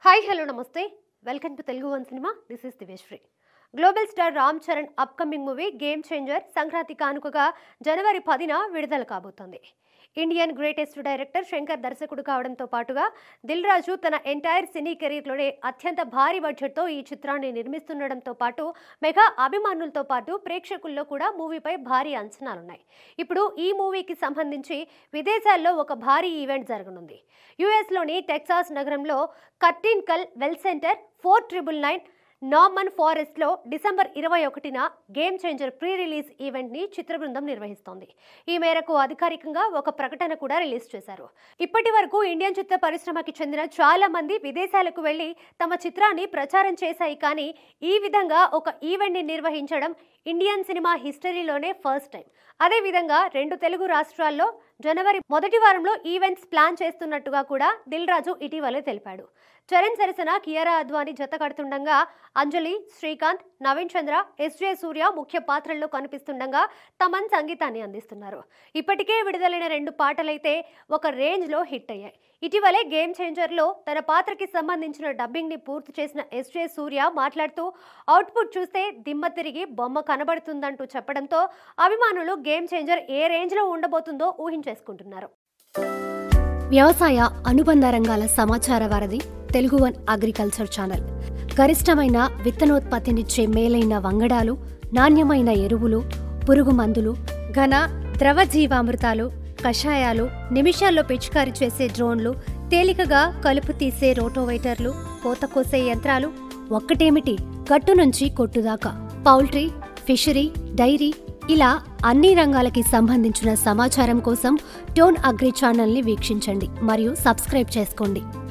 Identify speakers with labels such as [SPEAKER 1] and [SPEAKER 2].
[SPEAKER 1] hi hello నమస్తే welcome to Telugu one cinema this is దివేశ్రీ global star Ram Charan upcoming movie game changer Sankranti కానుకగా జనవరి పదిన విడుదల కాబోతోంది ఇండియన్ గ్రేటెస్ట్ డైరెక్టర్ శంకర్ దర్శకుడు కావడంతో పాటుగా దిల్ రాజు తన ఎంటైర్ సినీ కెరీర్లోనే అత్యంత భారీ బడ్జెట్తో ఈ చిత్రాన్ని నిర్మిస్తుండడంతో పాటు మెగా అభిమానులతో పాటు ప్రేక్షకుల్లో కూడా మూవీపై భారీ అంచనాలున్నాయి ఇప్పుడు ఈ మూవీకి సంబంధించి విదేశాల్లో ఒక భారీ ఈవెంట్ జరగనుంది యుఎస్లోని టెక్సాస్ నగరంలో కట్టిన్కల్ వెల్ సెంటర్ ఫోర్ ట్రిపుల్ నైన్ నార్మన్ ఫారెస్ట్లో డిసెంబర్ ఇరవై ఒకటిన గేమ్ చేంజర్ ప్రీ రిలీజ్ ఈవెంట్ని చిత్ర బృందం నిర్వహిస్తోంది ఈ మేరకు అధికారికంగా ఒక ప్రకటన కూడా రిలీజ్ చేశారు ఇప్పటి వరకు ఇండియన్ చిత్ర పరిశ్రమకి చెందిన చాలా మంది విదేశాలకు వెళ్లి తమ చిత్రాన్ని ప్రచారం చేశాయి కానీ ఈ విధంగా ఒక ఈవెంట్ని నిర్వహించడం ఇండియన్ సినిమా హిస్టరీలోనే ఫస్ట్ టైం అదేవిధంగా రెండు తెలుగు రాష్ట్రాల్లో జనవరి మొదటి వారంలో ఈవెంట్స్ ప్లాన్ చేస్తున్నట్టుగా కూడా దిల్ రాజు ఇటీవలే తెలిపాడు చరణ్ సరసన కియారా అద్వాని జత కడుతుండగా అంజలి శ్రీకాంత్ నవీన్ చంద్ర ఎస్జే సూర్య ముఖ్య పాత్రల్లో కనిపిస్తుండగా తమన్ సంగీతాన్ని అందిస్తున్నారు ఇప్పటికే విడుదలైన రెండు పాటలైతే ఒక రేంజ్లో హిట్ అయ్యాయి ఇటీవలే గేమ్ చేంజర్లో తన పాత్రకి సంబంధించిన డబ్బింగ్ని పూర్తి చేసిన ఎస్జే సూర్య మాట్లాడుతూ అవుట్పుట్ చూస్తే దిమ్మ తిరిగి బొమ్మ కనబడుతుందంటూ చెప్పడంతో అభిమానులు గేమ్ చేంజర్ ఏ రేంజ్లో ఉండబోతుందో ఊహించేసుకుంటున్నారు వ్యవసాయ అనుబంధ రంగాల సమాచార వారధి తెలుగు వన్ అగ్రికల్చర్ ఛానల్ గరిష్టమైన విత్తనోత్పత్తినిచ్చే మేలైన వంగడాలు నాణ్యమైన ఎరువులు పురుగు మందులు ఘన ద్రవ జీవామృతాలు కషాయాలు నిమిషాల్లో పిచికారీ చేసే డ్రోన్లు తేలికగా కలుపు తీసే రోటోవైటర్లు కోత కోసే యంత్రాలు ఒక్కటేమిటి గట్టు నుంచి కొట్టుదాకా పౌల్ట్రీ ఫిషరీ డైరీ ఇలా అన్ని రంగాలకి సంబంధించిన సమాచారం కోసం టోన్ అగ్రి ఛానల్ని వీక్షించండి మరియు సబ్స్క్రైబ్ చేసుకోండి